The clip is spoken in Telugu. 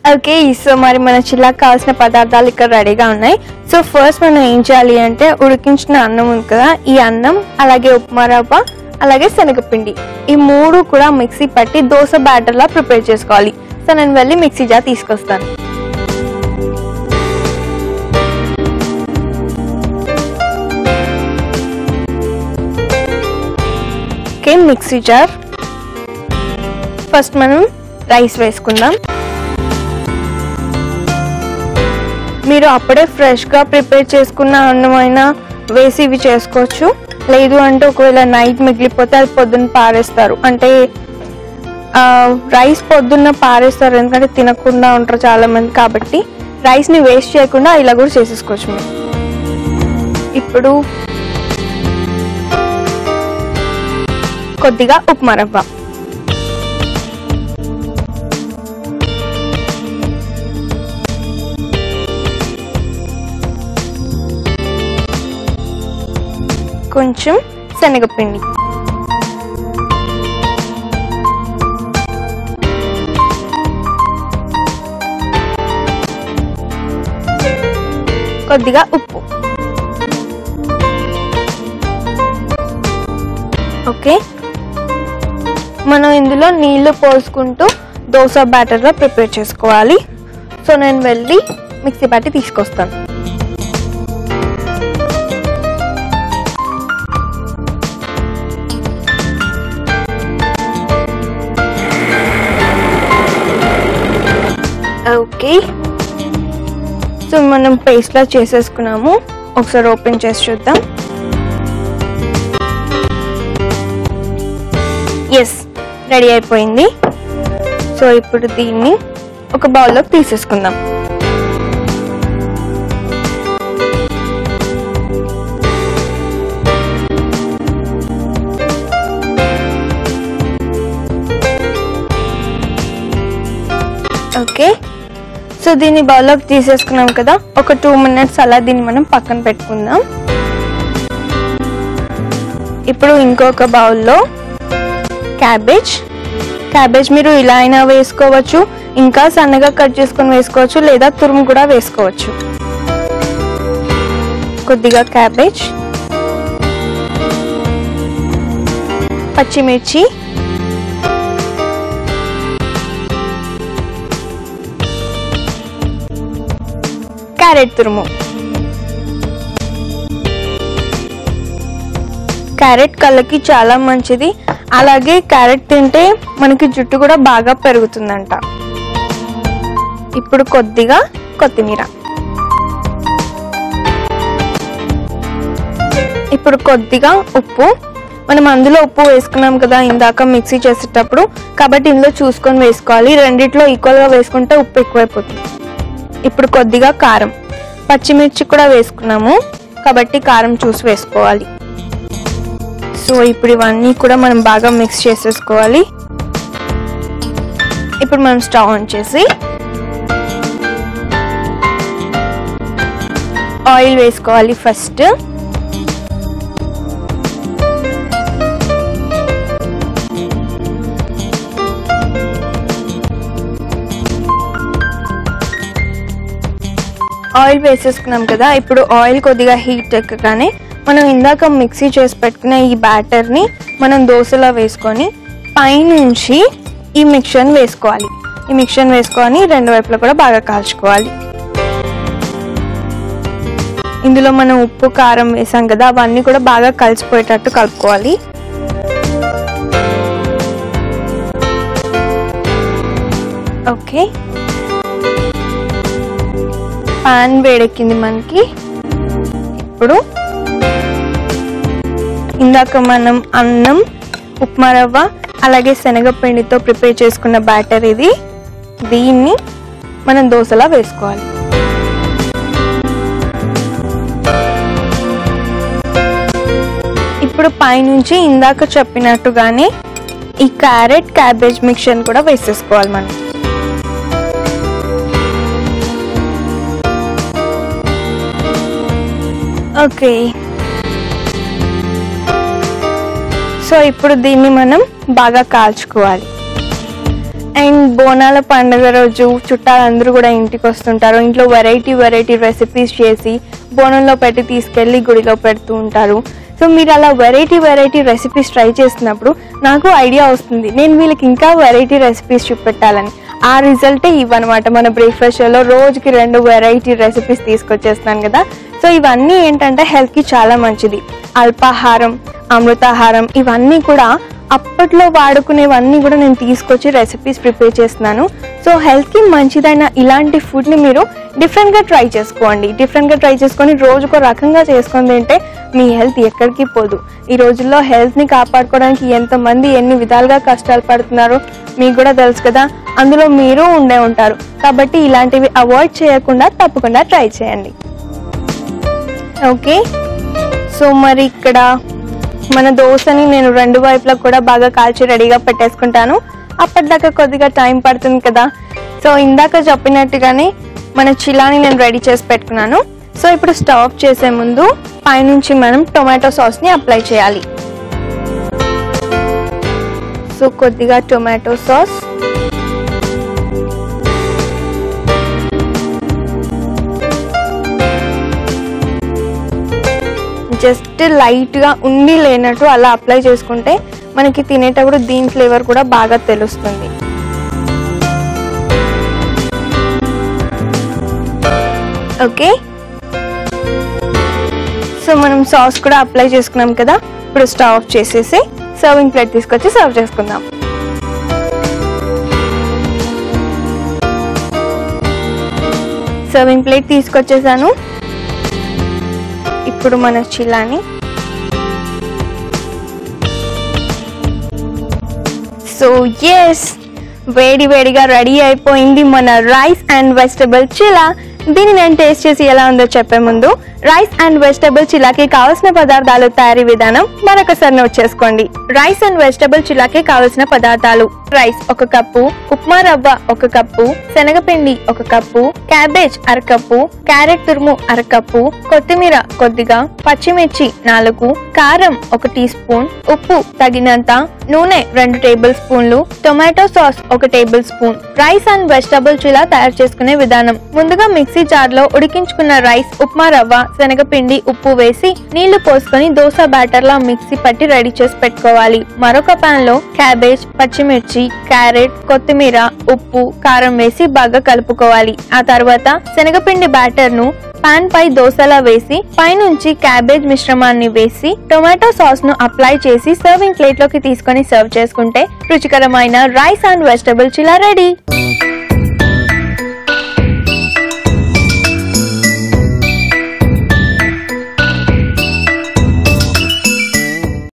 ఓకే సో మరి మన చిల్లాకి కావాల్సిన పదార్థాలు ఇక్కడ రెడీగా ఉన్నాయి సో ఫస్ట్ మనం ఏం చేయాలి అంటే ఉడికించిన అన్నం ఉంది కదా ఈ అన్నం అలాగే ఉప్మా రవ్వ అలాగే శనగపిండి ఈ మూడు కూడా మిక్సీ పట్టి దోశ బ్యాటర్లా ప్రిపేర్ చేసుకోవాలి సో నేను వెళ్ళి మిక్సీ జార్ తీసుకొస్తాను ఓకే మిక్సీ జార్ ఫస్ట్ మనం రైస్ వేసుకుందాం మీరు అప్పుడే ఫ్రెష్గా ప్రిపేర్ చేసుకున్న అన్నమైనా వేసి ఇవి చేసుకోవచ్చు లేదు అంటే ఒకవేళ నైట్ మిగిలిపోతే అది పొద్దున్న పారేస్తారు అంటే ఆ, రైస్ పొద్దున్న పారేస్తారు ఎందుకంటే తినకుండా ఉంటారు చాలా మంది కాబట్టి రైస్ని వేస్ట్ చేయకుండా ఇలా కూడా చేసేసుకోవచ్చు మీరు ఇప్పుడు కొద్దిగా ఉప్మా రవ్వ కొంచెం శనగపిండి కొద్దిగా ఉప్పు ఓకే మనం ఇందులో నీళ్లు పోసుకుంటూ దోశ బ్యాటర్గా ప్రిపేర్ చేసుకోవాలి సో నేను వెళ్ళి మిక్సీ పట్టి తీసుకొస్తాను ఓకే సో మనం పేస్ట్లా చేసేసుకున్నాము ఒకసారి ఓపెన్ చేసి చూద్దాం ఎస్ రెడీ అయిపోయింది సో ఇప్పుడు దీన్ని ఒక బౌల్లోకి తీసేసుకుందాం ఓకే సో దీన్ని బౌల్లోకి తీసేసుకున్నాం కదా ఒక టూ మినిట్స్ అలా దీన్ని మనం పక్కన పెట్టుకుందాం ఇప్పుడు ఇంకొక బౌల్లో క్యాబేజ్ క్యాబేజ్ మీరు ఇలా అయినా వేసుకోవచ్చు ఇంకా సన్నగా కట్ చేసుకొని వేసుకోవచ్చు లేదా తురుము కూడా వేసుకోవచ్చు కొద్దిగా క్యాబేజ్ పచ్చిమిర్చి క్యారెట్ తురుము క్యారెట్ కళ్ళకి చాలా మంచిది అలాగే క్యారెట్ తింటే మనకి జుట్టు కూడా బాగా పెరుగుతుందంట ఇప్పుడు కొద్దిగా కొత్తిమీర ఇప్పుడు కొద్దిగా ఉప్పు మనం అందులో ఉప్పు వేసుకున్నాం కదా ఇందాక మిక్సీ చేసేటప్పుడు కాబట్టి ఇందులో చూసుకొని వేసుకోవాలి రెండిట్లో ఈక్వల్గా వేసుకుంటే ఉప్పు ఎక్కువైపోతుంది ఇప్పుడు కొద్దిగా కారం పచ్చిమిర్చి కూడా వేసుకున్నాము కాబట్టి కారం చూసి వేసుకోవాలి సో ఇప్పుడు ఇవన్నీ కూడా మనం బాగా మిక్స్ చేసేసుకోవాలి ఇప్పుడు మనం స్టవ్ ఆన్ చేసి ఆయిల్ వేసుకోవాలి ఫస్ట్ ఆయిల్ వేసేసుకున్నాం కదా ఇప్పుడు ఆయిల్ కొద్దిగా హీట్ ఎక్కగానే మనం ఇందాక మిక్సీ చేసి పెట్టుకున్న ఈ బ్యాటర్ని మనం దోశలా వేసుకొని పైనుంచి ఈ మిక్చర్ని వేసుకోవాలి ఈ మిక్చర్ని వేసుకొని రెండు వైపులా కూడా బాగా కాల్చుకోవాలి ఇందులో మనం ఉప్పు కారం వేసాం కదా అవన్నీ కూడా బాగా కలిసిపోయేటట్టు కలుపుకోవాలి ఓకే పాన్ వేడెక్కింది మనకి ఇప్పుడు ఇందాక మనం అన్నం ఉప్మా రవ్వ అలాగే శనగపిండితో ప్రిపేర్ చేసుకున్న బ్యాటర్ ఇది దీన్ని మనం దోశలా వేసుకోవాలి ఇప్పుడు పైనుంచి ఇందాక చెప్పినట్టుగానే ఈ క్యారెట్ క్యాబేజ్ మిక్చర్ కూడా వేసేసుకోవాలి మనం ఓకే సో ఇప్పుడు దీన్ని మనం బాగా కాల్చుకోవాలి అండ్ బోనాల పండుగ రోజు చుట్టాలందరూ కూడా ఇంటికి వస్తుంటారు ఇంట్లో వెరైటీ వెరైటీ రెసిపీస్ చేసి బోనంలో పెట్టి తీసుకెళ్ళి గుడిలో పెడుతూ ఉంటారు సో మీరు అలా వెరైటీ వెరైటీ రెసిపీస్ ట్రై చేసినప్పుడు నాకు ఐడియా వస్తుంది నేను వీళ్ళకి ఇంకా వెరైటీ రెసిపీస్ చూపెట్టాలని ఆ రిజల్టే ఇవన్నమాట మన బ్రేక్ఫాస్ట్ షోలో రోజుకి రెండు వెరైటీ రెసిపీస్ తీసుకొచ్చేస్తున్నాను కదా సో ఇవన్నీ ఏంటంటే హెల్త్కి చాలా మంచిది అల్పాహారం అమృతాహారం ఇవన్నీ కూడా అప్పట్లో వాడుకునేవన్నీ కూడా నేను తీసుకొచ్చి రెసిపీస్ ప్రిపేర్ చేస్తున్నాను సో హెల్త్కి మంచిదైన ఇలాంటి ఫుడ్ని మీరు డిఫరెంట్గా ట్రై చేసుకోండి డిఫరెంట్గా ట్రై చేసుకొని రోజుకో రకంగా చేసుకొని తింటే మీ హెల్త్ ఎక్కడికి పోదు ఈ రోజుల్లో హెల్త్ని కాపాడుకోవడానికి ఎంతమంది ఎన్ని విధాలుగా కష్టాలు పడుతున్నారో మీకు కూడా తెలుసు కదా అందులో మీరు ఉండే ఉంటారు కాబట్టి ఇలాంటివి అవాయిడ్ చేయకుండా తప్పకుండా ట్రై చేయండి ఓకే సో మరి ఇక్కడ మన దోశని నేను రెండు వైపులా కూడా బాగా కాల్చి రెడీగా పెట్టేసుకుంటాను అప్పటిదాకా కొద్దిగా టైం పడుతుంది కదా సో ఇందాక చెప్పినట్టుగానే మన చిలాని నేను రెడీ చేసి పెట్టుకున్నాను సో ఇప్పుడు స్టవ్ ఆఫ్ చేసే ముందు పైనుంచి మనం టొమాటో సాస్ని అప్లై చేయాలి సో కొద్దిగా టొమాటో సాస్ జస్ట్ లైట్గా ఉండి లేనట్టు అలా అప్లై చేసుకుంటే మనకి తినేటప్పుడు దీని ఫ్లేవర్ కూడా బాగా తెలుస్తుంది ఓకే సో మనం సాస్ కూడా అప్లై చేసుకున్నాం కదా ఇప్పుడు స్టవ్ ఆఫ్ చేసేసి సర్వింగ్ ప్లేట్ తీసుకొచ్చి సర్వ్ చేసుకుందాం సర్వింగ్ ప్లేట్ తీసుకొచ్చేసాను ఇప్పుడు మన చిల్లాని సో ఎస్ వేడి వేడిగా రెడీ అయిపోయింది మన రైస్ అండ్ వెజిటబుల్ చిలా దీన్ని నేను టేస్ట్ చేసి ఎలా ఉందో చెప్పే ముందు రైస్ అండ్ వెజిటబుల్ చిలాకి కావలసిన పదార్థాలు తయారీ విధానం మరొకసారి నోట్ చేసుకోండి రైస్ అండ్ వెజిటబుల్ చిలాకి కావలసిన పదార్థాలు రైస్ ఒక కప్పు ఉప్మా రవ్వ ఒక కప్పు శనగపిండి ఒక కప్పు క్యాబేజ్ అరకప్పు క్యారెట్ తురుము అరకప్పు కొత్తిమీర కొద్దిగా పచ్చిమిర్చి నాలుగు కారం ఒక టీ స్పూన్ ఉప్పు తగినంత నూనె రెండు టేబుల్ స్పూన్లు టొమాటో సాస్ ఒక tablespoon rice and vegetable chilla తయారు చేసుకునే విధానం ముందుగా మిక్సీ జార్ లో ఉడికించుకున్న రైస్ ఉప్మా రవ్వ శనగపిండి ఉప్పు వేసి నీళ్లు పోసుకొని దోశ బ్యాటర్ లా మిక్సీ పట్టి రెడీ చేసి పెట్టుకోవాలి మరొక పాన్ లో క్యాబేజ్ పచ్చిమిర్చి క్యారెట్ కొత్తిమీర ఉప్పు కారం వేసి బాగా కలుపుకోవాలి ఆ తర్వాత శనగపిండి బ్యాటర్ ను పాన్ పై దోశలా వేసి పైనుంచి క్యాబేజ్ మిశ్రమాన్ని వేసి టొమాటో సాస్ ను అప్లై చేసి సర్వింగ్ ప్లేట్ లోకి తీసుకొని సర్వ్ చేసుకుంటే రుచికరమైన rice and vegetable chilla ready